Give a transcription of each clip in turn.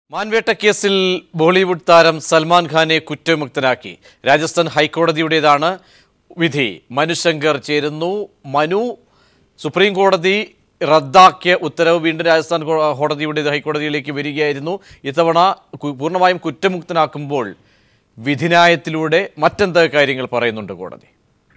മാൻവേട്ട കേസിൽ ബോളിവുഡ് താരം സൽമാൻ ഖാനെ കുറ്റമുക്തനാക്കി രാജസ്ഥാൻ ഹൈക്കോടതിയുടേതാണ് വിധി മനുശങ്കർ ചേരുന്നു മനു സുപ്രീം കോടതി റദ്ദാക്കിയ ഉത്തരവ് വീണ്ടും രാജസ്ഥാൻ കോ- കോടതിയുടെ ഹൈക്കോടതിയിലേക്ക് വരികയായിരുന്നു ഇത്തവണ കു- പൂർണ്ണമായും കുറ്റമുക്തനാക്കുമ്പോൾ വിധിന്യായത്തിലൂടെ മറ്റെന്തൊക്കെ കാര്യങ്ങൾ പറയുന്നുണ്ട് കോടതി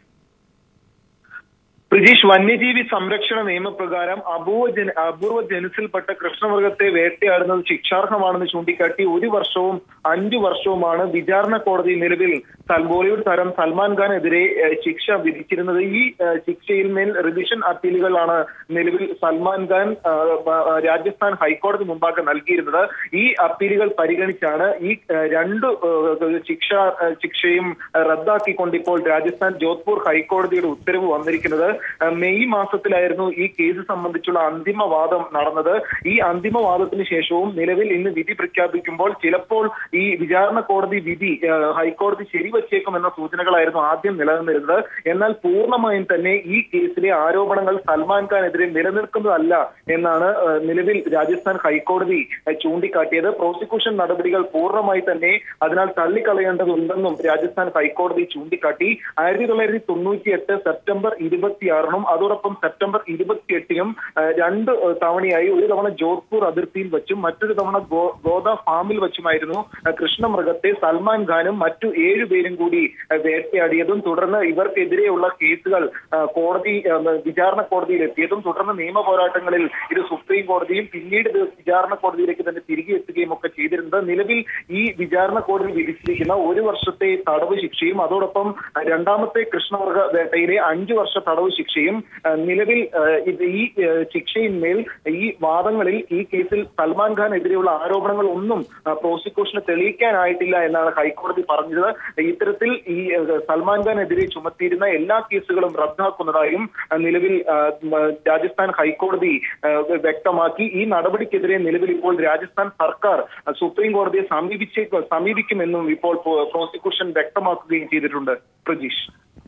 ബ്രിജീഷ് വന്യജീവി സംരക്ഷണ നിയമപ്രകാരം അപൂർവ ജന അപൂർവ ജനുസിൽപ്പെട്ട കൃഷ്ണമൃഗത്തെ വേട്ടയാടുന്നത് ശിക്ഷാർഹമാണെന്ന് ചൂണ്ടിക്കാട്ടി ഒരു വർഷവും അഞ്ചു വർഷവുമാണ് വിചാരണ കോടതി നിലവിൽ സൽ- ബോളിവുഡ് താരം സൽമാൻ ഖാനെതിരെ ഏഹ്, ശിക്ഷ വിധിച്ചിരുന്നത് ഈ ഏഹ്, ശിക്ഷയിൽ മേൽ റിവിഷൻ അപ്പീലുകളാണ് നിലവിൽ സൽമാൻ ഖാൻ ഏഹ്, ബ- രാജസ്ഥാൻ ഹൈക്കോടതി മുമ്പാകെ നൽകിയിരുന്നത് ഈ അപ്പീലുകൾ പരിഗണിച്ചാണ് ഈ ഏഹ്, രണ്ട് ഏഹ്, ശിക്ഷ ഏഹ്, ശിക്ഷയും ഏഹ്, റദ്ദാക്കിക്കൊണ്ട് ഇപ്പോൾ രാജസ്ഥാൻ ജോധ്പൂർ ഹൈക്കോടതിയുടെ ഉത്തരവ് വന്നിരിക്കുന്നത് ഏഹ്, മെയ് മാസത്തിലായിരുന്നു ഈ കേസ് സംബന്ധിച്ചുള്ള അന്തിമ വാദം നടന്നത് ഈ അന്തിമ വാദത്തിന് ശേഷവും നിലവിൽ ഇന്ന് വിധി പ്രഖ്യാപിക്കുമ്പോൾ ചിലപ്പോൾ ഈ വിചാരണ കോടതി വിധി ഏഹ്, ഹൈക്കോടതി ശരിവച്ചേക്കും എന്ന സൂചനകളായിരുന്നു ആദ്യം നിലനിന്നിരുന്നത് എന്നാൽ പൂർണ്ണമായും തന്നെ ഈ കേസിലെ ആരോപണങ്ങൾ സൽമാൻ ഖാനെതിരെ നിലനിൽക്കുന്നതല്ല എന്നാണ് ഏഹ്, നിലവിൽ രാജസ്ഥാൻ ഹൈക്കോടതി ഏഹ്, ചൂണ്ടിക്കാട്ടിയത് പ്രോസിക്യൂഷൻ നടപടികൾ പൂർണ്ണമായി തന്നെ അതിനാൽ തള്ളിക്കളയേണ്ടതുണ്ടെന്നും രാജസ്ഥാൻ ഹൈക്കോടതി ചൂണ്ടിക്കാട്ടി ആയിരത്തി തൊള്ളായിരത്തി തൊണ്ണൂറ്റി എട്ട് സെപ്റ്റംബർ ഇരുപത്തിയാറിനും അതോടൊപ്പം സെപ്റ്റംബർ ഇരുപത്തിയെട്ടിനും ഏഹ്, രണ്ട് ഏഹ്, തവണയായി ഒരു തവണ ജോധ്പൂർ അതിർത്തിയിൽ വെച്ചും മറ്റൊരു തവണ ഗോ- ഗോദ ഫാമിൽ വെച്ചുമായിരുന്നു ഏഹ്, കൃഷ്ണമൃഗത്തെ സൽമാൻ ഖാനും മറ്റു ഏഴുപേരും കൂടി ഏഹ്, വേട്ടയാടിയതും തുടർന്ന് ഇവർക്കെതിരെയുള്ള കേസുകൾ ഏഹ്, കോടതി ഏഹ്, വിചാരണ കോടതിയിൽ എത്തിയതും തുടർന്ന് നിയമ പോരാട്ടങ്ങളിൽ ഇത് സുപ്രീം കോടതിയും പിന്നീട് ഇത് വിചാരണ കോടതിയിലേക്ക് തന്നെ തിരികെ എത്തുകയും ഒക്കെ ചെയ്തിരുന്നത് നിലവിൽ ഈ വിചാരണ കോടതി വിധിച്ചിരിക്കുന്ന ഒരു വർഷത്തെ തടവ് ശിക്ഷയും അതോടൊപ്പം ഏഹ്, രണ്ടാമത്തെ കൃഷ്ണമൃഗ വേട്ടയിലെ അഞ്ചു വർഷ തടവ് ശിക്ഷയും ഏഹ്, നിലവിൽ ഏഹ്, ഇത് ഈ ഏഹ്, ശിക്ഷയിന്മേൽ ഈ വാദങ്ങളിൽ ഈ കേസിൽ സൽമാൻ ഖാനെതിരെയുള്ള ആരോപണങ്ങൾ ഒന്നും ഏഹ്, പ്രോസിക്യൂഷന് തെളിയിക്കാനായിട്ടില്ല എന്നാണ് ഹൈക്കോടതി പറഞ്ഞത് ഇത്തരത്തിൽ ഈ ഏഹ്, സൽമാൻ ഖാനെതിരെ ചുമത്തിയിരുന്ന എല്ലാ കേസുകളും റദ്ദാക്കുന്നതായും ഏഹ്, നിലവിൽ ഏഹ്, ഉം, രാജസ്ഥാൻ ഹൈക്കോടതി ഏഹ്, വ്യക്തമാക്കി ഈ നടപടിക്കെതിരെ നിലവിൽ ഇപ്പോൾ രാജസ്ഥാൻ സർക്കാർ ഏഹ്, സുപ്രീം കോടതിയെ സമീപിച്ചേ സമീപിക്കുമെന്നും ഇപ്പോൾ പ്രോ- പ്രോസിക്യൂഷൻ വ്യക്തമാക്കുകയും ചെയ്തിട്ടുണ്ട് പ്രജീഷ്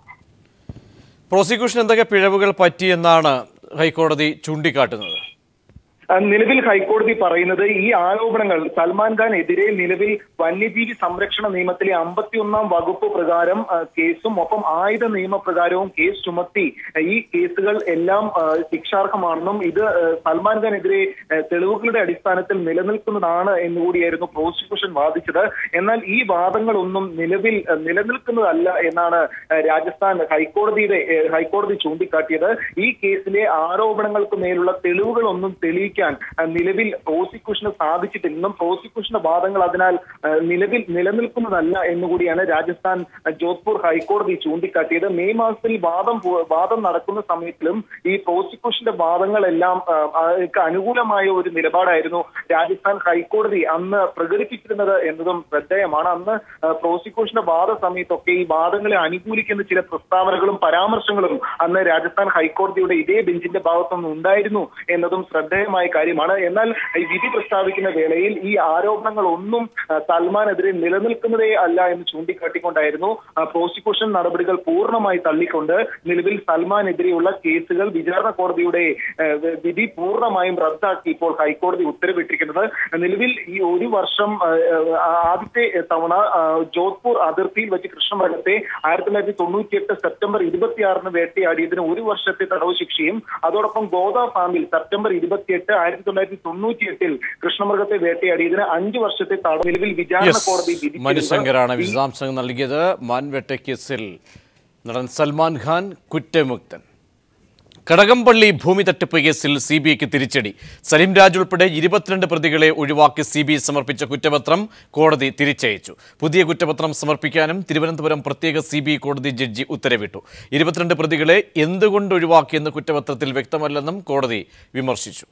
പ്രോസിക്യൂഷൻ എന്തൊക്കെ പിഴവുകൾ പറ്റിയെന്നാണ് ഹൈക്കോടതി ചൂണ്ടിക്കാട്ടുന്നത് ആ, നിലവിൽ ഹൈക്കോടതി പറയുന്നത് ഈ ആരോപണങ്ങൾ സൽമാൻ ഖാൻ എതിരെ നിലവിൽ വന്യജീവി സംരക്ഷണ നിയമത്തിലെ അമ്പത്തിയൊന്നാം വകുപ്പ് പ്രകാരം ആ, കേസും ഒപ്പം ആയുധ നിയമപ്രകാരവും കേസ് ചുമത്തി ആ, ഈ കേസുകൾ എല്ലാം ആ, ശിക്ഷാർഹമാണെന്നും ഇത് ആ, സൽമാൻ ഖാനെതിരെ ആ, തെളിവുകളുടെ അടിസ്ഥാനത്തിൽ നിലനിൽക്കുന്നതാണ് എന്നുകൂടിയായിരുന്നു പ്രോസിക്യൂഷൻ വാദിച്ചത് എന്നാൽ ഈ വാദങ്ങളൊന്നും നിലവിൽ ആ, നിലനിൽക്കുന്നതല്ല എന്നാണ് ആ, രാജസ്ഥാൻ ഹൈക്കോടതിയുടെ ആ, ഹൈക്കോടതി ചൂണ്ടിക്കാട്ടിയത് ഈ കേസിലെ ആരോപണങ്ങൾക്ക് മേലുള്ള തെളിവുകളൊന്നും തെളിയിക്കാൻ ആ, നിലവിൽ പ്രോസിക്യൂഷന് സാധിച്ചിട്ടില്ലെന്നും പ്രോസിക്യൂഷന്റെ വാദങ്ങൾ അതിനാൽ ആ, നിലവിൽ നിലനിൽക്കുന്നതല്ല എന്നുകൂടിയാണ് രാജസ്ഥാൻ ആ, ജോധ്പൂർ ഹൈക്കോടതി ചൂണ്ടിക്കാട്ടിയത് മെയ് മാസത്തിൽ വാദം പോ- വാദം നടക്കുന്ന സമയത്തിലും ഈ പ്രോസിക്യൂഷന്റെ വാദങ്ങളെല്ലാം ആ, അവർക്ക് അനുകൂലമായ ഒരു നിലപാടായിരുന്നു രാജസ്ഥാൻ ഹൈക്കോടതി അന്ന് പ്രകടിപ്പിച്ചിരുന്നത് എന്നതും ശ്രദ്ധേയമാണ് അന്ന് ആ, പ്രോസിക്യൂഷന്റെ വാദ സമയത്തൊക്കെ ഈ വാദങ്ങളെ അനുകൂലിക്കുന്ന ചില പ്രസ്താവനകളും പരാമർശങ്ങളും അന്ന് രാജസ്ഥാൻ ഹൈക്കോടതിയുടെ ഇതേ ബെഞ്ചിന്റെ ഭാഗത്തുനിന്ന് ഉണ്ടായിരുന്നു എന്നതും ശ്രദ്ധേയമായ കാര്യമാണ് എന്നാൽ ഈ വിധി പ്രസ്താവിക്കുന്ന വേളയിൽ ഈ ആരോപണങ്ങൾ ഒന്നും ആ, സൽമാനെതിരെ നിലനിൽക്കുന്നതേ അല്ല എന്ന് ചൂണ്ടിക്കാട്ടിക്കൊണ്ടായിരുന്നു ആ, പ്രോസിക്യൂഷൻ നടപടികൾ പൂർണ്ണമായി തള്ളിക്കൊണ്ട് നിലവിൽ സൽമാനെതിരെയുള്ള കേസുകൾ വിചാരണ കോടതിയുടെ ആ, വിധി പൂർണ്ണമായും റദ്ദാക്കി ഇപ്പോൾ ഹൈക്കോടതി ഉത്തരവിട്ടിരിക്കുന്നത് നിലവിൽ ഈ ഒരു വർഷം ആ, ആ, ആദ്യത്തെ തവണ ആ, ജോധ്പൂർ അതിർത്തിയിൽ വെച്ച് കൃഷ്ണമൃഗത്തെ ആയിരത്തി തൊള്ളായിരത്തി തൊണ്ണൂറ്റി എട്ട് സെപ്റ്റംബർ ഇരുപത്തിയാറിന് വേട്ടയാടിയതിന് ഒരു വർഷത്തെ തടവ് ശിക്ഷയും അതോടൊപ്പം ഗോദ ഫാമിൽ സെപ്റ്റംബർ ഇരുപത്തിയെട്ട് ആയിരത്തി തൊള്ളായിരത്തി തൊണ്ണൂറ്റി എട്ടിൽ കൃഷ്ണമൃഗത്തെ വേട്ടയാടിയതിന് അഞ്ച് വർഷത്തെ തടവ് നിലവിൽ വിചാരണ യെസ് കോടതി വിധിച്ചിരുന്നത്. മനുശങ്കറാണ് ഈ വിശദാംശങ്ങൾ നൽകിയത് മാൻവെട്ട കേസിൽ നടൻ സൽമാൻ ഖാൻ കുറ്റമുക്തൻ കടകംപള്ളി ഭൂമി തട്ടിപ്പ് കേസിൽ സി ബി ഐക്ക് തിരിച്ചടി സലീം രാജ് ഉൾപ്പെടെ ഇരുപത്തിരണ്ട് പ്രതികളെ ഒഴിവാക്കി സി ബി ഐ സമർപ്പിച്ച കുറ്റപത്രം കോടതി തിരിച്ചയച്ചു പുതിയ കുറ്റപത്രം സമർപ്പിക്കാനും തിരുവനന്തപുരം പ്രത്യേക സി ബി ഐ കോടതി ജഡ്ജി ഉത്തരവിട്ടു ഇരുപത്തിരണ്ട് പ്രതികളെ എന്തുകൊണ്ട് ഒഴിവാക്കിയെന്ന് കുറ്റപത്രത്തിൽ വ്യക്തമല്ലെന്നും കോടതി വിമർശിച്ചു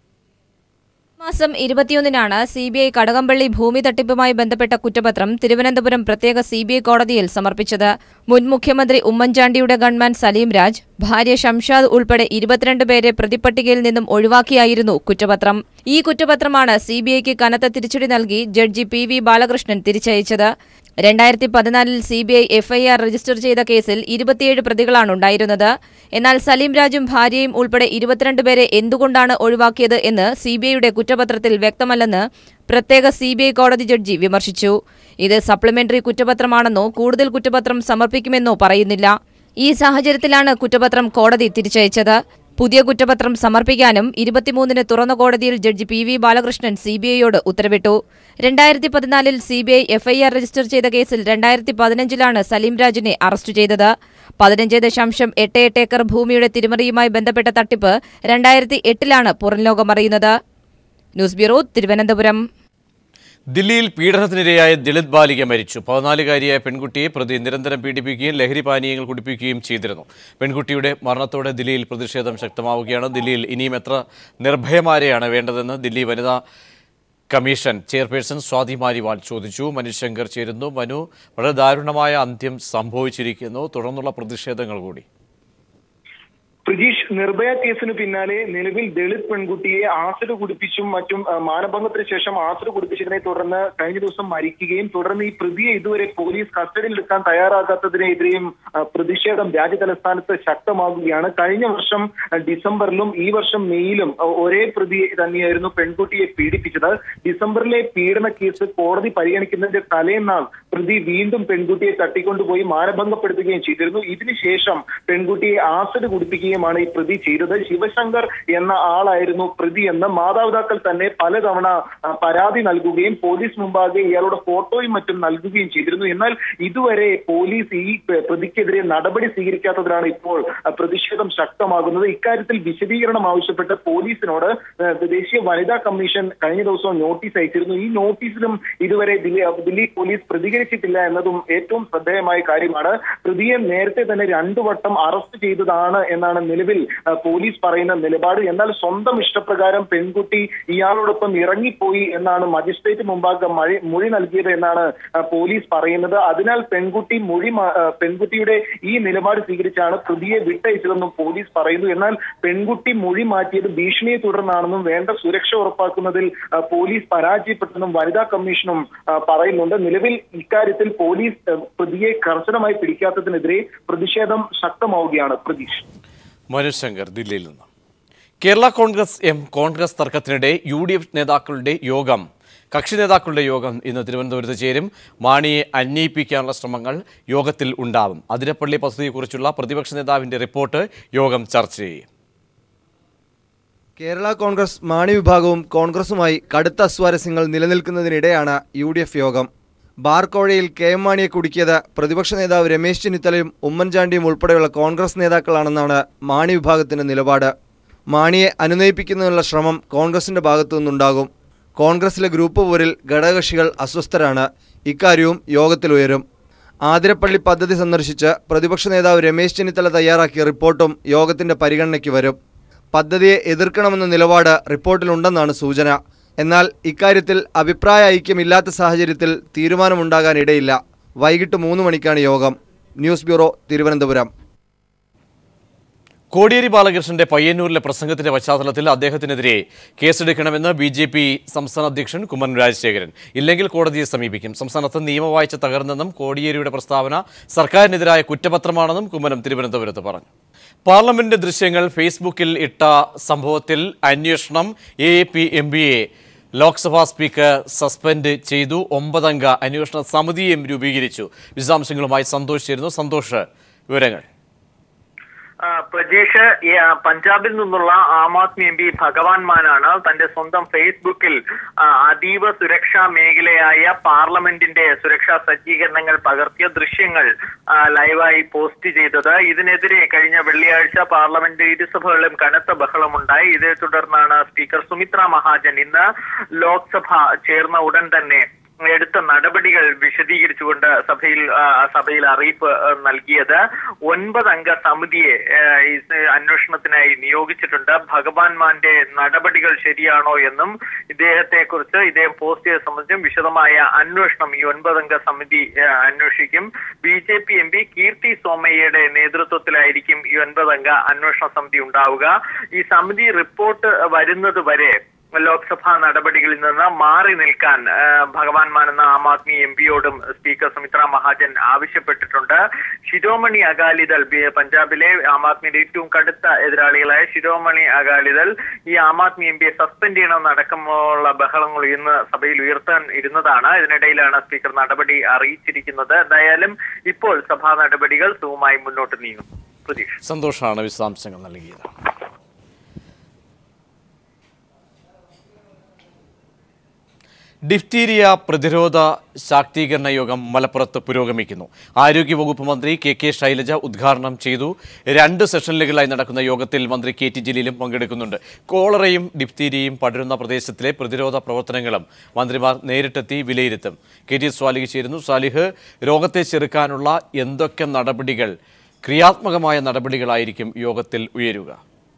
മാസം ഇരുപത്തിയൊന്നിനാണ് സി ബി ഐ കടകംപള്ളി ഭൂമി തട്ടിപ്പുമായി ബന്ധപ്പെട്ട കുറ്റപത്രം തിരുവനന്തപുരം പ്രത്യേക സി ബി ഐ കോടതിയിൽ സമർപ്പിച്ചത് മുൻ മുഖ്യമന്ത്രി ഉമ്മൻചാണ്ടിയുടെ ഗൺമാൻ സലീം രാജ് ഭാര്യ ഷംഷാദ് ഉൾപ്പെടെ ഇരുപത്തിരണ്ട് പേരെ പ്രതിപട്ടികയിൽ നിന്നും ഒഴിവാക്കിയായിരുന്നു കുറ്റപത്രം ഈ കുറ്റപത്രമാണ് സി ബി ഐക്ക് കനത്ത തിരിച്ചടി നൽകി ജഡ്ജി പി വി ബാലകൃഷ്ണൻ തിരിച്ചയച്ചത് രണ്ടായിരത്തി പതിനാലിൽ C B I FIR register ചെയ്ത കേസിൽ ഇരുപത്തിയേഴ് പ്രതികളാണ് ഉണ്ടായിരുന്നത് എന്നാൽ സലീം രാജും ഭാര്യയും ഉൾപ്പെടെ ഇരുപത്തിരണ്ട് പേരെ എന്തുകൊണ്ടാണ് ഒഴിവാക്കിയത് എന്ന് സി ബി ഐയുടെ കുറ്റപത്രത്തിൽ വ്യക്തമല്ലെന്ന് പ്രത്യേക സി ബി ഐ കോടതി ജഡ്ജി വിമർശിച്ചു ഇത് സപ്ലിമെന്ററി കുറ്റപത്രമാണെന്നോ കൂടുതൽ കുറ്റപത്രം സമർപ്പിക്കുമെന്നോ പറയുന്നില്ല ഈ സാഹചര്യത്തിലാണ് കുറ്റപത്രം കോടതി തിരിച്ചയച്ചത് പുതിയ കുറ്റപത്രം സമർപ്പിക്കാനും ഇരുപത്തിമൂന്നിന് തുറന്ന കോടതിയിൽ ജഡ്ജി P V Balakrishnan C B ഐയോട് ഉത്തരവിട്ടു രണ്ടായിരത്തി പതിനാലിൽ C B I FIR register ചെയ്ത കേസിൽ രണ്ടായിരത്തി പതിനഞ്ചിലാണ് സലീം രാജിനെ അറസ്റ്റ് ചെയ്തത് പതിനഞ്ച് ദശാംശം എട്ട് എട്ട് ഏക്കർ ഭൂമിയുടെ തിരിമറിയുമായി ബന്ധപ്പെട്ട തട്ടിപ്പ് രണ്ടായിരത്തി എട്ടിലാണ് പുറംലോകമറിയുന്നത് ന്യൂസ് ബ്യൂറോ തിരുവനന്തപുരം ദില്ലിയിൽ പീഡനത്തിനിരയായ ദളിത് ബാലിക മരിച്ചു പതിനാലുകാരിയായ പെൺകുട്ടിയെ പ്രതി നിരന്തരം പീഡിപ്പിക്കുകയും ലഹരി പാനീയങ്ങൾ കുടിപ്പിക്കുകയും ചെയ്തിരുന്നു പെൺകുട്ടിയുടെ മരണത്തോടെ ദില്ലിയിൽ പ്രതിഷേധം ശക്തമാവുകയാണ് ദില്ലിയിൽ ഇനിയും എത്ര നിർഭയമാരെയാണ് വേണ്ടതെന്ന് ദില്ലി വനിതാ കമ്മീഷൻ ചെയർപേഴ്സൺ സ്വാതി മാരിവാൾ ചോദിച്ചു മനുശങ്കർ ചേരുന്നു മനു വളരെ ദാരുണമായ അന്ത്യം സംഭവിച്ചിരിക്കുന്നു തുടർന്നുള്ള പ്രതിഷേധങ്ങൾ കൂടി പ്രജീഷ് നിർഭയ കേസിന് പിന്നാലെ നിലവിൽ ദളിത് പെൺകുട്ടിയെ ആസിഡ് കുടിപ്പിച്ചും മറ്റും ആ, മാനഭംഗത്തിന് ശേഷം ആസിഡ് കുടിപ്പിച്ചതിനെ തുടർന്ന് കഴിഞ്ഞ ദിവസം മരിക്കുകയും തുടർന്ന് ഈ പ്രതിയെ ഇതുവരെ പോലീസ് കസ്റ്റഡിയിൽ എടുക്കാൻ തയ്യാറാകാത്തതിനെതിരെയും ആ, പ്രതിഷേധം രാജ്യതലസ്ഥാനത്ത് ശക്തമാകുകയാണ് കഴിഞ്ഞ വർഷം ആ, ഡിസംബറിലും ഈ വർഷം മെയ്യിലും ആ, ഒരേ പ്രതി തന്നെയായിരുന്നു പെൺകുട്ടിയെ പീഡിപ്പിച്ചത് ഡിസംബറിലെ പീഡന കേസ് കോടതി പരിഗണിക്കുന്നതിന്റെ തലേന്നാൾ പ്രതി വീണ്ടും പെൺകുട്ടിയെ തട്ടിക്കൊണ്ടുപോയി മാനഭംഗപ്പെടുത്തുകയും ചെയ്തിരുന്നു ഇതിനുശേഷം പെൺകുട്ടിയെ ആസിഡ് കുടിപ്പിക്കുകയുമാണ് ഈ പ്രതി ചെയ്തത് ശിവശങ്കർ എന്ന ആളായിരുന്നു പ്രതി എന്ന് മാതാപിതാക്കൾ തന്നെ പലതവണ ആ, പരാതി നൽകുകയും പോലീസ് മുമ്പാകെ ഇയാളുടെ ഫോട്ടോയും മറ്റും നൽകുകയും ചെയ്തിരുന്നു എന്നാൽ ഇതുവരെ പോലീസ് ഈ പ- പ്രതിക്കെതിരെ നടപടി സ്വീകരിക്കാത്തതിനാണ് ഇപ്പോൾ ആ, പ്രതിഷേധം ശക്തമാകുന്നത് ഇക്കാര്യത്തിൽ വിശദീകരണം ആവശ്യപ്പെട്ട് പോലീസിനോട് ആ, ദേശീയ വനിതാ കമ്മീഷൻ കഴിഞ്ഞ ദിവസം നോട്ടീസ് അയച്ചിരുന്നു ഈ നോട്ടീസിലും ഇതുവരെ ദില്ലി ദില്ലി പോലീസ് പ്രതികരിച്ചിട്ടില്ല എന്നതും ഏറ്റവും ശ്രദ്ധേയമായ കാര്യമാണ് പ്രതിയെ നേരത്തെ തന്നെ രണ്ടു വട്ടം അറസ്റ്റ് ചെയ്തതാണ് എന്നാണ് നിലവിൽ ആ, പോലീസ് പറയുന്ന നിലപാട് എന്നാൽ സ്വന്തം ഇഷ്ടപ്രകാരം പെൺകുട്ടി ഇയാളോടൊപ്പം ഇറങ്ങിപ്പോയി എന്നാണ് മജിസ്ട്രേറ്റ് മുമ്പാകെ മഴ മൊഴി നൽകിയത് എന്നാണ് ആ, പോലീസ് പറയുന്നത് അതിനാൽ പെൺകുട്ടി മൊഴി മാ- ആ, പെൺകുട്ടിയുടെ ഈ നിലപാട് സ്വീകരിച്ചാണ് പ്രതിയെ വിട്ടയച്ചതെന്നും പോലീസ് പറയുന്നു എന്നാൽ പെൺകുട്ടി മൊഴി മാറ്റിയത് ഭീഷണിയെ തുടർന്നാണെന്നും വേണ്ട സുരക്ഷ ഉറപ്പാക്കുന്നതിൽ ആ, പോലീസ് പരാജയപ്പെട്ടെന്നും വനിതാ കമ്മീഷനും ആ, പറയുന്നുണ്ട് നിലവിൽ ഇക്കാര്യത്തിൽ പോലീസ് ആ, പ്രതിയെ കർശനമായി പിടിക്കാത്തതിനെതിരെ പ്രതിഷേധം ശക്തമാവുകയാണ് പ്രതീക്ഷ മനുശങ്കർ ദില്ലിയിൽ നിന്ന് കേരള കോൺഗ്രസ് എം കോൺഗ്രസ് തർക്കത്തിനിടെ യു ഡി എഫ് നേതാക്കളുടെ യോഗം കക്ഷി നേതാക്കളുടെ യോഗം ഇന്ന് തിരുവനന്തപുരത്ത് ചേരും മാണിയെ അന്വയിപ്പിക്കാനുള്ള ശ്രമങ്ങൾ യോഗത്തിൽ ഉണ്ടാവും അതിരപ്പള്ളി പദ്ധതിയെക്കുറിച്ചുള്ള പ്രതിപക്ഷ നേതാവിന്റെ റിപ്പോർട്ട് യോഗം ചർച്ച ചെയ്യും കേരള കോൺഗ്രസ് മാണി വിഭാഗവും കോൺഗ്രസുമായി കടുത്ത അസ്വാരസ്യങ്ങൾ നിലനിൽക്കുന്നതിനിടെയാണ് യു ഡി എഫ് യോഗം ബാർക്കോഴയിൽ കെ എം മാണിയെ കുടുക്കിയത് പ്രതിപക്ഷ നേതാവ് രമേശ് ചെന്നിത്തലയും ഉമ്മൻചാണ്ടിയും ഉൾപ്പെടെയുള്ള കോൺഗ്രസ് നേതാക്കളാണെന്നാണ് മാണി വിഭാഗത്തിന്റെ നിലപാട് മാണിയെ അനുനയിപ്പിക്കുന്നതിനുള്ള ശ്രമം കോൺഗ്രസിന്റെ ഭാഗത്തു നിന്നുണ്ടാകും കോൺഗ്രസിലെ ഗ്രൂപ്പ് പോരിൽ ഘടകകക്ഷികൾ അസ്വസ്ഥരാണ് ഇക്കാര്യവും യോഗത്തിലുയരും ആതിരപ്പള്ളി പദ്ധതി സന്ദർശിച്ച് പ്രതിപക്ഷ നേതാവ് രമേശ് ചെന്നിത്തല തയ്യാറാക്കിയ റിപ്പോർട്ടും യോഗത്തിന്റെ പരിഗണനയ്ക്ക് വരും പദ്ധതിയെ എതിർക്കണമെന്ന നിലപാട് റിപ്പോർട്ടിലുണ്ടെന്നാണ് സൂചന എന്നാൽ ഇക്കാര്യത്തിൽ അഭിപ്രായ ഐക്യമില്ലാത്ത സാഹചര്യത്തിൽ തീരുമാനമുണ്ടാകാൻ ഇടയില്ല വൈകിട്ട് മൂന്ന് മണിക്കാണ് യോഗം ന്യൂസ് ബ്യൂറോ തിരുവനന്തപുരം കോടിയേരി ബാലകൃഷ്ണന്റെ പയ്യന്നൂരിലെ പ്രസംഗത്തിന്റെ പശ്ചാത്തലത്തിൽ അദ്ദേഹത്തിനെതിരെ കേസെടുക്കണമെന്ന് ബി ജെ പി സംസ്ഥാന അധ്യക്ഷൻ കുമ്മനം രാജശേഖരൻ ഇല്ലെങ്കിൽ കോടതിയെ സമീപിക്കും സംസ്ഥാനത്ത് നിയമവാഴ്ച തകർന്നെന്നും കോടിയേരിയുടെ പ്രസ്താവന സർക്കാരിനെതിരായ കുറ്റപത്രമാണെന്നും കുമ്മനം തിരുവനന്തപുരത്ത് പറഞ്ഞു പാർലമെന്റ് ദൃശ്യങ്ങൾ ഫേസ്ബുക്കിൽ ഇട്ട സംഭവത്തിൽ അന്വേഷണം എ പി എം പിയെ ലോക്സഭാ സ്പീക്കർ സസ്പെൻഡ് ചെയ്തു ഒമ്പതംഗ അന്വേഷണ സമിതിയും രൂപീകരിച്ചു വിശദാംശങ്ങളുമായി സന്തോഷ് ചേരുന്നു സന്തോഷ് വിവരങ്ങൾ ആ, പ്രജേഷ് ഈ, ആ, പഞ്ചാബിൽ നിന്നുള്ള ആം ആദ്മി എം പി ഭഗവാൻ മാനാണ് തന്റെ സ്വന്തം ഫേസ്ബുക്കിൽ ആ, അതീവ സുരക്ഷാ മേഖലയായ പാർലമെന്റിന്റെ സുരക്ഷാ സജ്ജീകരണങ്ങൾ പകർത്തിയ ദൃശ്യങ്ങൾ ആ, ലൈവായി പോസ്റ്റ് ചെയ്തത് ഇതിനെതിരെ കഴിഞ്ഞ വെള്ളിയാഴ്ച പാർലമെന്റ് ഇരുസഭകളിലും കനത്ത ബഹളമുണ്ടായി ഇതേ തുടർന്നാണ് സ്പീക്കർ സുമിത്ര മഹാജൻ ഇന്ന് ലോക്സഭ ചേർന്ന ഉടൻ തന്നെ എടുത്ത നടപടികൾ വിശദീകരിച്ചുകൊണ്ട് സഭയിൽ ആ, സഭയിൽ അറിയിപ്പ് ആ, നൽകിയത് ഒൻപത് അംഗ സമിതിയെ ആ, ഇത് അന്വേഷണത്തിനായി നിയോഗിച്ചിട്ടുണ്ട് ഭഗവാൻ മാന്റെ നടപടികൾ ശരിയാണോ എന്നും ഇദ്ദേഹത്തെ കുറിച്ച് ഇദ്ദേഹം പോസ്റ്റ് ചെയ്ത സംബന്ധിച്ചും വിശദമായ അന്വേഷണം ഈ ഒൻപതംഗ സമിതി ആ, അന്വേഷിക്കും B J P M P Kirit സോമയ്യയുടെ നേതൃത്വത്തിലായിരിക്കും ഈ ഒൻപതംഗ അന്വേഷണ സമിതി ഉണ്ടാവുക ഈ സമിതി റിപ്പോർട്ട് വരുന്നത് വരെ ലോക്സഭാ നടപടികളിൽ നിന്ന് മാറി നിൽക്കാൻ ആ, ഭഗവാൻ മാൻ എന്ന ആം ആദ്മി എം പിയോടും സ്പീക്കർ സുമിത്ര മഹാജൻ ആവശ്യപ്പെട്ടിട്ടുണ്ട് ശിരോമണി അകാലിദൾ ബി- പഞ്ചാബിലെ ആം ആദ്മിയുടെ ഏറ്റവും കടുത്ത എതിരാളികളായ ശിരോമണി അകാലിദൾ ഈ ആം ആദ്മി എം പിയെ സസ്പെൻഡ് ചെയ്യണമെന്നടക്കമുള്ള ബഹളങ്ങൾ ഇന്ന് സഭയിൽ ഉയർത്താൻ ഇരുന്നതാണ് ഇതിനിടയിലാണ് സ്പീക്കർ നടപടി അറിയിച്ചിരിക്കുന്നത് എന്തായാലും ഇപ്പോൾ സഭാ നടപടികൾ സുഖമായി മുന്നോട്ട് നീങ്ങും പ്രതീക്ഷ സന്തോഷമാണ് വിശദാംശങ്ങൾ നൽകിയത് ഡിഫ്തീരിയ പ്രതിരോധ ശാക്തീകരണ യോഗം മലപ്പുറത്ത് പുരോഗമിക്കുന്നു ആരോഗ്യവകുപ്പ് മന്ത്രി കെ കെ ശൈലജ ഉദ്ഘാടനം ചെയ്തു രണ്ട് സെഷനുകളായി നടക്കുന്ന യോഗത്തിൽ മന്ത്രി കെ ടി ജലീലും പങ്കെടുക്കുന്നുണ്ട് കോളറയും ഡിഫ്തീരിയയും പടരുന്ന പ്രദേശത്തിലെ പ്രതിരോധ പ്രവർത്തനങ്ങളും മന്ത്രിമാർ നേരിട്ടെത്തി വിലയിരുത്തും കെ ടി സ്വാലിഹ് ചേരുന്നു സ്വാലിഹ് രോഗത്തെ ചെറുക്കാനുള്ള എന്തൊക്കെ നടപടികൾ ക്രിയാത്മകമായ നടപടികളായിരിക്കും യോഗത്തിൽ ഉയരുക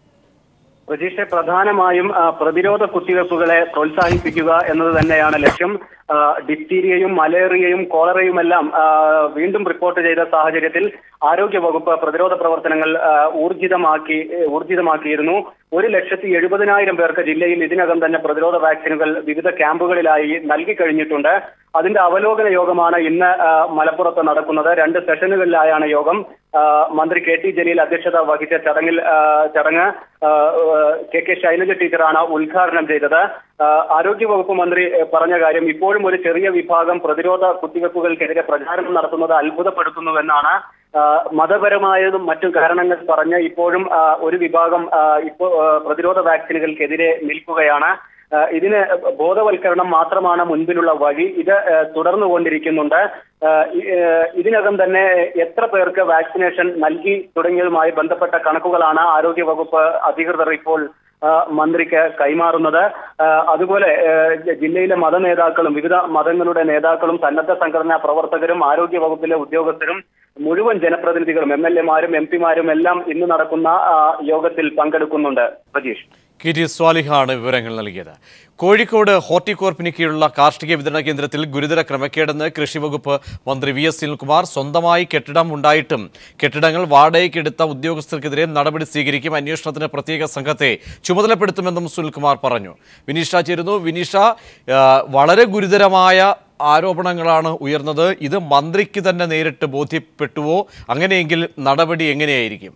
പ്രതീക്ഷ പ്രധാനമായും ആ, പ്രതിരോധ കുത്തിവെപ്പുകളെ പ്രോത്സാഹിപ്പിക്കുക എന്നത് തന്നെയാണ് ലക്ഷ്യം ആ, ഡിപ്തീരിയയും മലേറിയയും കോളറയുമെല്ലാം ആ, വീണ്ടും റിപ്പോർട്ട് ചെയ്ത സാഹചര്യത്തിൽ ആരോഗ്യ വകുപ്പ് പ്രതിരോധ പ്രവർത്തനങ്ങൾ ആ, ഊർജിതമാക്കി ഊർജിതമാക്കിയിരുന്നു ഒരു ലക്ഷത്തി എഴുപതിനായിരം പേർക്ക് ജില്ലയിൽ ഇതിനകം തന്നെ പ്രതിരോധ വാക്സിനുകൾ വിവിധ ക്യാമ്പുകളിലായി നൽകി കഴിഞ്ഞിട്ടുണ്ട് അതിന്റെ അവലോകന യോഗമാണ് ഇന്ന് ആ, മലപ്പുറത്ത് നടക്കുന്നത് രണ്ട് സെഷനുകളിലായാണ് യോഗം ആ, മന്ത്രി കെ ടി ജലീൽ അധ്യക്ഷത വഹിച്ച ചടങ്ങിൽ ആ, ചടങ്ങ് ആ, ആ, കെ കെ ശൈലജ ടീച്ചറാണ് ഉദ്ഘാടനം ചെയ്തത് ആ, ആരോഗ്യവകുപ്പ് മന്ത്രി ഏ, പറഞ്ഞ കാര്യം ഇപ്പോഴും ഒരു ചെറിയ വിഭാഗം പ്രതിരോധ കുത്തിവെപ്പുകൾക്കെതിരെ പ്രചാരണം നടത്തുന്നത് അത്ഭുതപ്പെടുത്തുന്നുവെന്നാണ് ആ, മതപരമായതും മറ്റു കാരണങ്ങൾ പറഞ്ഞ് ഇപ്പോഴും ആ, ഒരു വിഭാഗം ആ, ഇപ്പോ ആ, പ്രതിരോധ വാക്സിനുകൾക്കെതിരെ നിൽക്കുകയാണ് ആ, ഇതിന് ബോധവൽക്കരണം മാത്രമാണ് മുൻപിലുള്ള വഴി ഇത് ആ, തുടർന്നുകൊണ്ടിരിക്കുന്നുണ്ട് ആ, ഇ- ആ, ഇതിനകം തന്നെ എത്ര പേർക്ക് വാക്സിനേഷൻ നൽകി തുടങ്ങിയതുമായി ബന്ധപ്പെട്ട കണക്കുകളാണ് ആരോഗ്യവകുപ്പ് അധികൃതർ ഇപ്പോൾ ആ, മന്ത്രിക്ക് കൈമാറുന്നത് ആ, അതുപോലെ ആ, ജ- ജില്ലയിലെ മത നേതാക്കളും വിവിധ മതങ്ങളുടെ നേതാക്കളും സന്നദ്ധ സംഘടനാ പ്രവർത്തകരും ആരോഗ്യ വകുപ്പിലെ ഉദ്യോഗസ്ഥരും മുഴുവൻ ജനപ്രതിനിധികളും എം എൽ എമാരും എം പിമാരും എല്ലാം ഇന്ന് നടക്കുന്ന ആ, യോഗത്തിൽ പങ്കെടുക്കുന്നുണ്ട് പ്രജീഷ് കെ ടി സ്വാലിഹാണ് വിവരങ്ങൾ നൽകിയത് കോഴിക്കോട് ഹോർട്ടികോർപ്പിന് കീഴിലുള്ള കാർഷിക വിതരണ കേന്ദ്രത്തിൽ ഗുരുതര ക്രമക്കേടെന്ന് കൃഷിവകുപ്പ് മന്ത്രി വി എസ് സുനിൽകുമാർ സ്വന്തമായി കെട്ടിടം ഉണ്ടായിട്ടും കെട്ടിടങ്ങൾ വാടകയ്ക്കെടുത്ത ഉദ്യോഗസ്ഥർക്കെതിരെ നടപടി സ്വീകരിക്കും അന്വേഷണത്തിന് പ്രത്യേക സംഘത്തെ ചുമതലപ്പെടുത്തുമെന്നും സുനിൽകുമാർ പറഞ്ഞു വിനീഷ ചേരുന്നു വിനീഷ ആ, വളരെ ഗുരുതരമായ ആരോപണങ്ങളാണ് ഉയർന്നത് ഇത് മന്ത്രിക്ക് തന്നെ നേരിട്ട് ബോധ്യപ്പെട്ടുവോ അങ്ങനെയെങ്കിൽ നടപടി എങ്ങനെയായിരിക്കും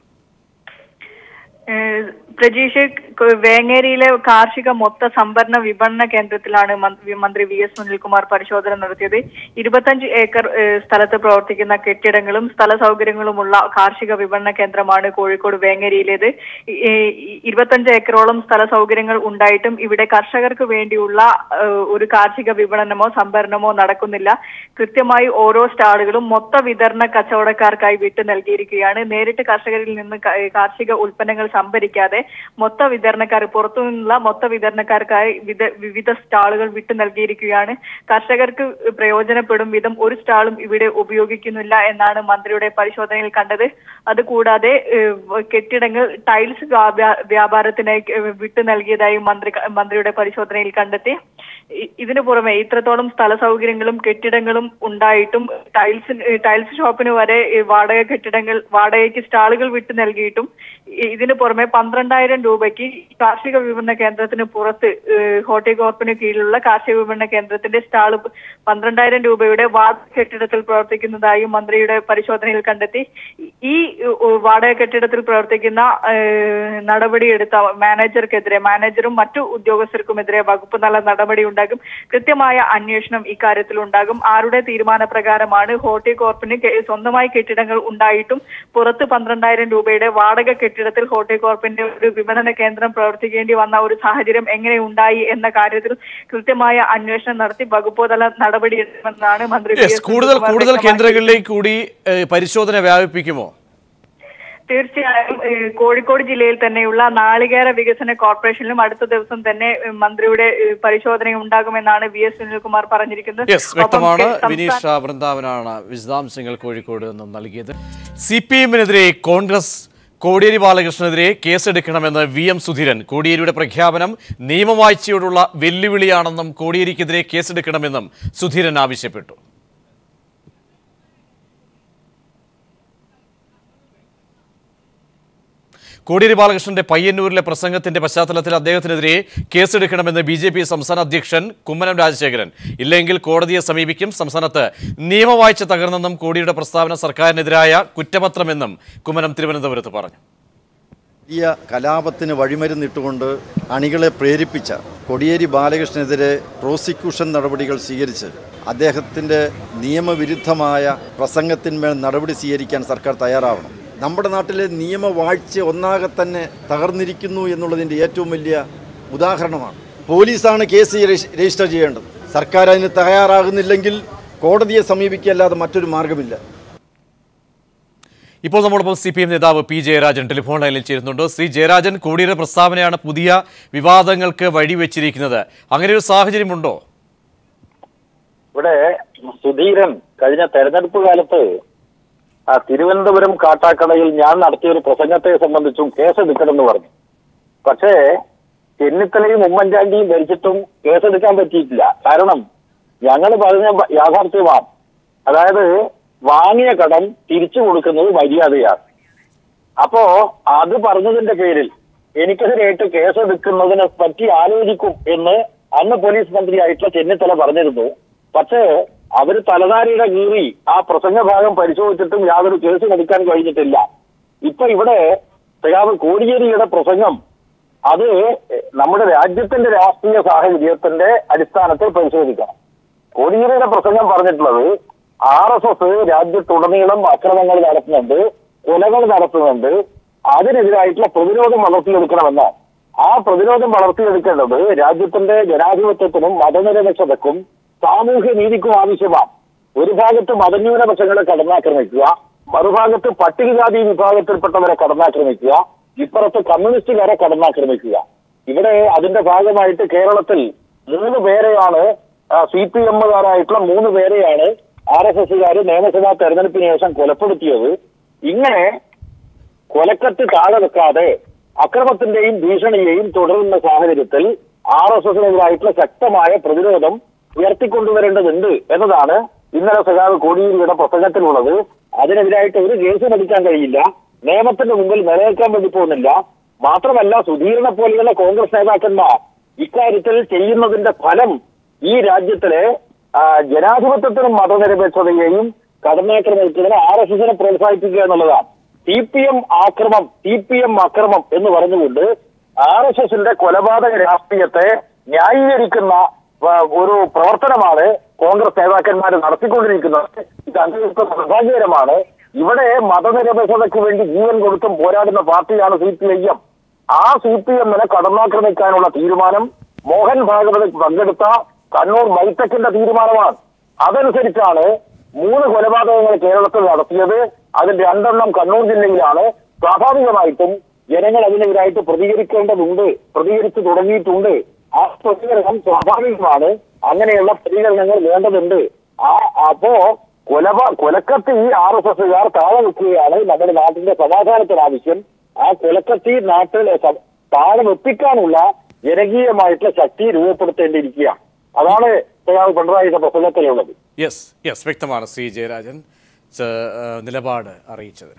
ഏഹ് പ്രജീഷ് ക- വേങ്ങേരിയിലെ കാർഷിക മൊത്ത സംഭരണ വിപണന കേന്ദ്രത്തിലാണ് മന്ത്രി- മന്ത്രി വി എസ് സുനിൽകുമാർ പരിശോധന നടത്തിയത് ഇരുപത്തഞ്ച് ഏക്കർ ഏഹ് സ്ഥലത്ത് പ്രവർത്തിക്കുന്ന കെട്ടിടങ്ങളും സ്ഥല സൗകര്യങ്ങളുമുള്ള കാർഷിക വിപണന കേന്ദ്രമാണ് കോഴിക്കോട് വേങ്ങേരിയിലേത് ഈ- ഈ ഇരുപത്തഞ്ച് ഏക്കറോളം സ്ഥല സൗകര്യങ്ങൾ ഉണ്ടായിട്ടും ഇവിടെ കർഷകർക്ക് വേണ്ടിയുള്ള ഏഹ് ഒരു കാർഷിക വിപണനമോ സംഭരണമോ നടക്കുന്നില്ല കൃത്യമായി ഓരോ സ്റ്റാളുകളും മൊത്ത വിതരണ കച്ചവടക്കാർക്കായി വിട്ടു നൽകിയിരിക്കുകയാണ് നേരിട്ട് കർഷകരിൽ നിന്ന് ക- കാർഷിക ഉൽപ്പന്നങ്ങൾ സംഭരിക്കാതെ മൊത്ത വിതരണക്കാർ പുറത്തു നിന്നുള്ള മൊത്ത വിതരണക്കാർക്കായി വിത- വിവിധ സ്റ്റാളുകൾ വിട്ടു നൽകിയിരിക്കുകയാണ് കർഷകർക്ക് പ്രയോജനപ്പെടും വിധം ഒരു സ്റ്റാളും ഇവിടെ ഉപയോഗിക്കുന്നില്ല എന്നാണ് മന്ത്രിയുടെ പരിശോധനയിൽ കണ്ടത് അതുകൂടാതെ ഏഹ്, കെട്ടിടങ്ങൾ ടൈൽസ് വ്യാപാ- വ്യാപാരത്തിനായി ഏഹ്, വിട്ടു നൽകിയതായി മന്ത്രി മന്ത്രിയുടെ പരിശോധനയിൽ കണ്ടെത്തി ഇ- ഇതിനു പുറമെ ഇത്രത്തോളം സ്ഥല സൗകര്യങ്ങളും കെട്ടിടങ്ങളും ഉണ്ടായിട്ടും ടൈൽസ് ടൈൽസ് ഷോപ്പിന് വരെ ഈ വാടക കെട്ടിടങ്ങൾ വാടകയ്ക്ക് സ്റ്റാളുകൾ വിട്ടു നൽകിയിട്ടും ഇ- ഇതിനു പുറമെ പന്ത്രണ്ടായിരം രൂപയ്ക്ക് കാർഷിക വിപണന കേന്ദ്രത്തിന് പുറത്ത് ഏഹ്, ഹോർട്ടികോർപ്പിന് കീഴിലുള്ള കാർഷിക വിപണന കേന്ദ്രത്തിന്റെ സ്റ്റാള് പന്ത്രണ്ടായിരം രൂപയുടെ വാടക കെട്ടിടത്തിൽ പ്രവർത്തിക്കുന്നതായും മന്ത്രിയുടെ പരിശോധനയിൽ കണ്ടെത്തി ഈ ഏഹ്, വാടക കെട്ടിടത്തിൽ പ്രവർത്തിക്കുന്ന ഏഹ്, നടപടിയെടുത്ത മാനേജർക്കെതിരെ മാനേജറും മറ്റു ഉദ്യോഗസ്ഥർക്കുമെതിരെ വകുപ്പ് നല്ല നടപടി ഉണ്ടാകും കൃത്യമായ അന്വേഷണം ഇക്കാര്യത്തിൽ ഉണ്ടാകും ആരുടെ തീരുമാനപ്രകാരമാണ് ഹോർട്ടികോർപ്പിന് കെ- സ്വന്തമായി കെട്ടിടങ്ങൾ ഉണ്ടായിട്ടും പുറത്ത് പന്ത്രണ്ടായിരം രൂപയുടെ വാടക കെട്ടിടത്തിൽ ഹോർട്ടികോർപ്പിന്റെ ഒരു വിപണന കേന്ദ്രം പ്രവർത്തിക്കേണ്ടി വന്ന ഒരു സാഹചര്യം എങ്ങനെ ഉണ്ടായി എന്ന കാര്യത്തിൽ കൃത്യമായ അന്വേഷണം നടത്തി വകുപ്പുതല നടപടിയെടുക്കുമെന്നാണ് മന്ത്രി വി. Yes S. കൂടുതൽ സുനിൽകുമാർ കൂടുതൽ വ്യക്തമാക്കിയത്. കേന്ദ്രങ്ങളിലേക്ക് കൂടി ഏഹ്, പരിശോധന വ്യാപിപ്പിക്കുമോ തീർച്ചയായും ഏഹ്, കോഴിക്കോട് ജില്ലയിൽ തന്നെയുള്ള നാളികേര വികസന കോർപ്പറേഷനിലും അടുത്ത ദിവസം തന്നെ ഏഹ്, മന്ത്രിയുടെ ഏഹ്, പരിശോധന ഉണ്ടാകുമെന്നാണ് വി എസ് സുനിൽകുമാർ പറഞ്ഞിരിക്കുന്നത് യെസ് ഒപ്പം വ്യക്തമാണ് കെ- സംസ്ഥാന- വിനീഷ വൃന്ദാവനാണ് വിശദാംശങ്ങൾ കോഴിക്കോട് നിന്നും നൽകിയത് സി പി എമ്മിനെതിരെ കോൺഗ്രസ് കോടിയേരി ബാലകൃഷ്ണനെതിരെ കേസെടുക്കണമെന്ന് വി എം സുധീരൻ കോടിയേരിയുടെ പ്രഖ്യാപനം നിയമവാഴ്ചയോടുള്ള വെല്ലുവിളിയാണെന്നും കോടിയേരിക്കെതിരെ കേസെടുക്കണമെന്നും സുധീരൻ ആവശ്യപ്പെട്ടു കോടിയേരി ബാലകൃഷ്ണന്റെ പയ്യന്നൂരിലെ പ്രസംഗത്തിന്റെ പശ്ചാത്തലത്തിൽ അദ്ദേഹത്തിനെതിരെ കേസെടുക്കണമെന്ന് ബി ജെ പി സംസ്ഥാന അധ്യക്ഷൻ കുമ്മനം രാജശേഖരൻ ഇല്ലെങ്കിൽ കോടതിയെ സമീപിക്കും സംസ്ഥാനത്ത് നിയമവാഴ്ച തകർന്നെന്നും കോടിയുടെ പ്രസ്താവന സർക്കാരിനെതിരായ കുറ്റപത്രമെന്നും കുമ്മനം തിരുവനന്തപുരത്ത് പറഞ്ഞു വലിയ കലാപത്തിന് വഴിമരുന്നിട്ടുകൊണ്ട് അണികളെ പ്രേരിപ്പിച്ച കൊടിയേരി ബാലകൃഷ്ണനെതിരെ പ്രോസിക്യൂഷൻ നടപടികൾ സ്വീകരിച്ച് അദ്ദേഹത്തിൻ്റെ നിയമവിരുദ്ധമായ പ്രസംഗത്തിന്മേൽ നടപടി സ്വീകരിക്കാൻ സർക്കാർ തയ്യാറാവണം നമ്മുടെ നാട്ടിലെ നിയമവാഴ്ച ഒന്നാകെ തന്നെ തകർന്നിരിക്കുന്നു എന്നുള്ളതിൻ്റെ ഏറ്റവും വലിയ ഉദാഹരണമാണ് പോലീസാണ് കേസ് രജി- രജിസ്റ്റർ ചെയ്യേണ്ടത് സർക്കാർ അതിന് തയ്യാറാകുന്നില്ലെങ്കിൽ കോടതിയെ സമീപിക്കല്ലാതെ മറ്റൊരു മാർഗമില്ല ഇപ്പോൾ നമ്മോടൊപ്പം സി പി എം നേതാവ് പി ജയരാജൻ ടെലിഫോൺ ലൈനിൽ ചേരുന്നുണ്ട് ശ്രീ ജയരാജൻ കോടിയുടെ പ്രസ്താവനയാണ് പുതിയ വിവാദങ്ങൾക്ക് വഴിവെച്ചിരിക്കുന്നത് അങ്ങനെ ഒരു സാഹചര്യമുണ്ടോ ഇവിടെ സുധീരൻ കഴിഞ്ഞ തെരഞ്ഞെടുപ്പ് കാലത്ത് ആ തിരുവനന്തപുരം കാട്ടാക്കടയിൽ ഞാൻ നടത്തിയ ഒരു പ്രസംഗത്തെ സംബന്ധിച്ചും കേസെടുക്കണമെന്ന് പറഞ്ഞു പക്ഷേ ചെന്നിത്തലയും ഉമ്മൻചാണ്ടിയും ഭരിച്ചിട്ടും കേസെടുക്കാൻ പറ്റിയിട്ടില്ല കാരണം ഞങ്ങൾ പറഞ്ഞ ബ- യാഥാർത്ഥ്യമാണ് അതായത് വാങ്ങിയ കടം തിരിച്ചു കൊടുക്കുന്നത് മര്യാദയാണ് അപ്പോ അത് പറഞ്ഞതിന്റെ പേരിൽ എനിക്കെതിരായിട്ട് കേസെടുക്കുന്നതിനെ പറ്റി ആലോചിക്കും എന്ന് അന്ന് പോലീസ് മന്ത്രിയായിട്ടുള്ള ചെന്നിത്തല പറഞ്ഞിരുന്നു പക്ഷേ അവര് തലനാരിയുടെ കീറി ആ പ്രസംഗ ഭാഗം പരിശോധിച്ചിട്ടും യാതൊരു കേസും എടുക്കാൻ കഴിഞ്ഞിട്ടില്ല ഇപ്പൊ ഇവിടെ സഖാവ് കോടിയേരിയുടെ പ്രസംഗം അത് നമ്മുടെ രാജ്യത്തിന്റെ രാഷ്ട്രീയ സാഹചര്യത്തിന്റെ അടിസ്ഥാനത്തിൽ പരിശോധിക്കണം കോടിയേരിയുടെ പ്രസംഗം പറഞ്ഞിട്ടുള്ളത് ആർ എസ് എസ് രാജ്യത്തുടനീളം അക്രമങ്ങൾ നടത്തുന്നുണ്ട് കൊലകൾ നടത്തുന്നുണ്ട് അതിനെതിരായിട്ടുള്ള പ്രതിരോധം വളർത്തിയെടുക്കണമെന്ന് ആ പ്രതിരോധം വളർത്തിയെടുക്കേണ്ടത് രാജ്യത്തിന്റെ ജനാധിപത്യത്തിനും മതനിരപേക്ഷതക്കും സാമൂഹ്യ നീതിക്കും ആവശ്യമാണ് ഒരു ഭാഗത്ത് മതന്യൂനപക്ഷങ്ങളെ കടന്നാക്രമിക്കുക മറുഭാഗത്ത് പട്ടികജാതി വിഭാഗത്തിൽപ്പെട്ടവരെ കടന്നാക്രമിക്കുക ഇപ്പുറത്ത് കമ്മ്യൂണിസ്റ്റുകാരെ കടന്നാക്രമിക്കുക ഇവിടെ അതിന്റെ ഭാഗമായിട്ട് കേരളത്തിൽ മൂന്ന് പേരെയാണ് സി പി എമ്മുകാരായിട്ടുള്ള മൂന്ന് പേരെയാണ് ആർ എസ് എസുകാർ നിയമസഭാ തെരഞ്ഞെടുപ്പിന് ശേഷം കൊലപ്പെടുത്തിയത് ഇങ്ങനെ കൊലക്കത്ത് താഴെ വെക്കാതെ അക്രമത്തിന്റെയും ഭീഷണിയെയും തുടരുന്ന സാഹചര്യത്തിൽ ആർ എസ് എസിനെതിരായിട്ടുള്ള ശക്തമായ പ്രതിരോധം ഉയർത്തിക്കൊണ്ടുവരേണ്ടതുണ്ട് എന്നതാണ് ഇന്നലെ സഖാവ് കോടിയേരിയുടെ പ്രസംഗത്തിലുള്ളത് അതിനെതിരായിട്ട് ഒരു കേസും എടുക്കാൻ കഴിയില്ല നിയമത്തിന്റെ മുമ്പിൽ നിലനിൽക്കാൻ വേണ്ടി പോകുന്നില്ല മാത്രമല്ല സുധീരനെ പോലെയുള്ള കോൺഗ്രസ് നേതാക്കന്മാർ ഇക്കാര്യത്തിൽ ചെയ്യുന്നതിന്റെ ഫലം ഈ രാജ്യത്തിലെ ആ, ജനാധിപത്യത്തിനും മതനിരപേക്ഷതയെയും കടന്നാക്രമിക്കുന്നതിന് ആർ എസ് എസിനെ പ്രോത്സാഹിപ്പിക്കുക എന്നുള്ളതാണ് സി പി എം ആക്രമം സി പി എം അക്രമം എന്ന് പറഞ്ഞുകൊണ്ട് ആർ എസ് എസിന്റെ കൊലപാതക രാഷ്ട്രീയത്തെ ന്യായീകരിക്കുന്ന ആ, ഒരു പ്രവർത്തനമാണ് കോൺഗ്രസ് നേതാക്കന്മാർ നടത്തിക്കൊണ്ടിരിക്കുന്നത് ഇത് അങ്ങേയറ്റം നിർഭാഗ്യകരമാണ് ഇവിടെ മതനിരപേക്ഷതയ്ക്ക് വേണ്ടി ജീവൻ കൊടുത്തും പോരാടുന്ന പാർട്ടിയാണ് സി പി ഐ എം ആ സി പി എമ്മിനെ കടന്നാക്രമിക്കാനുള്ള തീരുമാനം മോഹൻ ഭാഗവത് പങ്കെടുത്ത കണ്ണൂർ ബൈടെക്കിന്റെ തീരുമാനമാണ് അതനുസരിച്ചാണ് മൂന്ന് കൊലപാതകങ്ങൾ കേരളത്തിൽ നടത്തിയത് അതിൽ രണ്ടെണ്ണം കണ്ണൂർ ജില്ലയിലാണ് സ്വാഭാവികമായിട്ടും ജനങ്ങൾ അതിനെതിരായിട്ട് പ്രതികരിക്കേണ്ടതുണ്ട് പ്രതികരിച്ചു തുടങ്ങിയിട്ടുണ്ട് ആ പ്രതികരണം സ്വാഭാവികമാണ് അങ്ങനെയുള്ള പ്രതികരണങ്ങൾ വേണ്ടതുണ്ട് ആ അപ്പോ കൊലപ കൊലക്കത്തി ആർ എസ് എസുകാർ താഴെ വെക്കുകയാണ് നമ്മുടെ നാട്ടിന്റെ സമാധാനത്തിന് ആവശ്യം ആ കൊലക്കത്തി നാട്ടിലെ സ- താഴെ വെപ്പിക്കാനുള്ള ജനകീയമായിട്ടുള്ള ശക്തി രൂപപ്പെടുത്തേണ്ടിയിരിക്കുകയാണ് അതാണ് സഖാവ് പിണറായിയുടെ പ്രസംഗത്തിലുള്ളത് യെസ് യെസ് വ്യക്തമാണ് ശ്രീ ജയരാജൻ ച- ആ, നിലപാട് അറിയിച്ചതിന്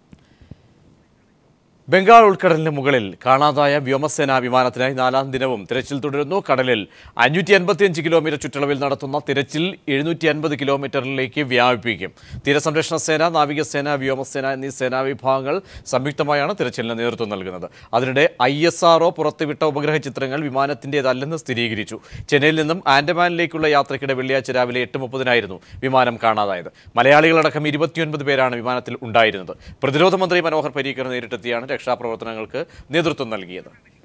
ബംഗാൾ ഉൾക്കടലിന് മുകളിൽ കാണാതായ വ്യോമസേനാ വിമാനത്തിനായി നാലാം ദിനവും തിരച്ചിൽ തുടരുന്നു കടലിൽ അഞ്ഞൂറ്റി അൻപത്തിയഞ്ച് കിലോമീറ്റർ ചുറ്റളവിൽ നടത്തുന്ന തിരച്ചിൽ എഴുന്നൂറ്റി അൻപത് കിലോമീറ്ററിലേക്ക് വ്യാപിപ്പിക്കും തീരസംരക്ഷണ സേന നാവികസേന വ്യോമസേന എന്നീ സേനാ വിഭാഗങ്ങൾ സംയുക്തമായാണ് തിരച്ചിലിന് നേതൃത്വം നൽകുന്നത് അതിനിടെ ഐ എസ് ആർ പുറത്തുവിട്ട ഉപഗ്രഹ ചിത്രങ്ങൾ വിമാനത്തിൻ്റേതല്ലെന്ന് സ്ഥിരീകരിച്ചു ചെന്നൈയിൽ നിന്നും ആൻഡമാനിലേക്കുള്ള യാത്രയ്ക്കിടെ വെള്ളിയാഴ്ച രാവിലെ എട്ട് മുപ്പതിനായിരുന്നു വിമാനം കാണാതായത് മലയാളികളടക്കം ഇരുപത്തിയൊൻപത് പേരാണ് വിമാനത്തിൽ ഉണ്ടായിരുന്നത് പ്രതിരോധ മന്ത്രി മനോഹർ പരീക്കർ നേരിട്ടെത്തിയാണ് രക്ഷാപ്രവർത്തനങ്ങൾക്ക് നേതൃത്വം നൽകിയത്